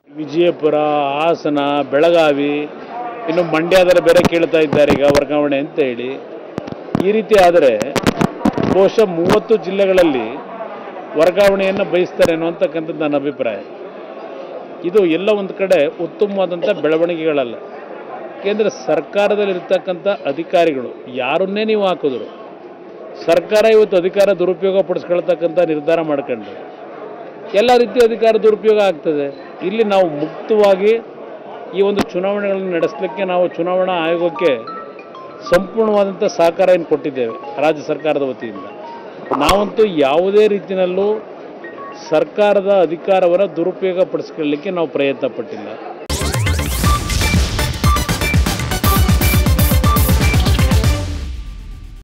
ವಿಜಯಪುರ ಹಾಸನ ಬೆಳಗಾವಿ ಇನ್ನು ಮಂಡ್ಯದಲ್ಲಿ ಬೇರೆ ಕೇಳ್ತಾ ಇದ್ದಾರೆ ಈಗ ವರ್ಗಾವಣೆ ಅಂತ ಹೇಳಿ ಈ ರೀತಿ ಆದರೆ ಬಹುಶಃ ಮೂವತ್ತು ಜಿಲ್ಲೆಗಳಲ್ಲಿ ವರ್ಗಾವಣೆಯನ್ನು ಬಯಸ್ತಾರೆ ಅನ್ನುವಂತಕ್ಕಂಥದ್ದು ನನ್ನ ಅಭಿಪ್ರಾಯ ಇದು ಎಲ್ಲ ಒಂದು ಕಡೆ ಉತ್ತಮವಾದಂಥ ಬೆಳವಣಿಗೆಗಳಲ್ಲ ಏಕೆಂದರೆ ಸರ್ಕಾರದಲ್ಲಿರ್ತಕ್ಕಂಥ ಅಧಿಕಾರಿಗಳು ಯಾರನ್ನೇ ನೀವು ಹಾಕಿದ್ರು ಸರ್ಕಾರ ಇವತ್ತು ಅಧಿಕಾರ ದುರುಪಯೋಗ ಪಡಿಸ್ಕೊಳ್ತಕ್ಕಂಥ ನಿರ್ಧಾರ ಮಾಡ್ಕೊಂಡ್ರೆ ಎಲ್ಲ ರೀತಿಯ ಅಧಿಕಾರ ದುರುಪಯೋಗ ಆಗ್ತದೆ ಇಲ್ಲಿ ನಾವು ಮುಕ್ತವಾಗಿ ಈ ಒಂದು ಚುನಾವಣೆಗಳನ್ನು ನಡೆಸಲಿಕ್ಕೆ ನಾವು ಚುನಾವಣಾ ಆಯೋಗಕ್ಕೆ ಸಂಪೂರ್ಣವಾದಂಥ ಸಹಕಾರ ಏನು ಕೊಟ್ಟಿದ್ದೇವೆ ರಾಜ್ಯ ಸರ್ಕಾರದ ವತಿಯಿಂದ ನಾವಂತೂ ಯಾವುದೇ ರೀತಿಯಲ್ಲೂ ಸರ್ಕಾರದ ಅಧಿಕಾರವನ್ನು ದುರುಪಯೋಗ ಪಡಿಸ್ಕೊಳ್ಳಿಕ್ಕೆ ನಾವು ಪ್ರಯತ್ನ ಪಟ್ಟಿಲ್ಲ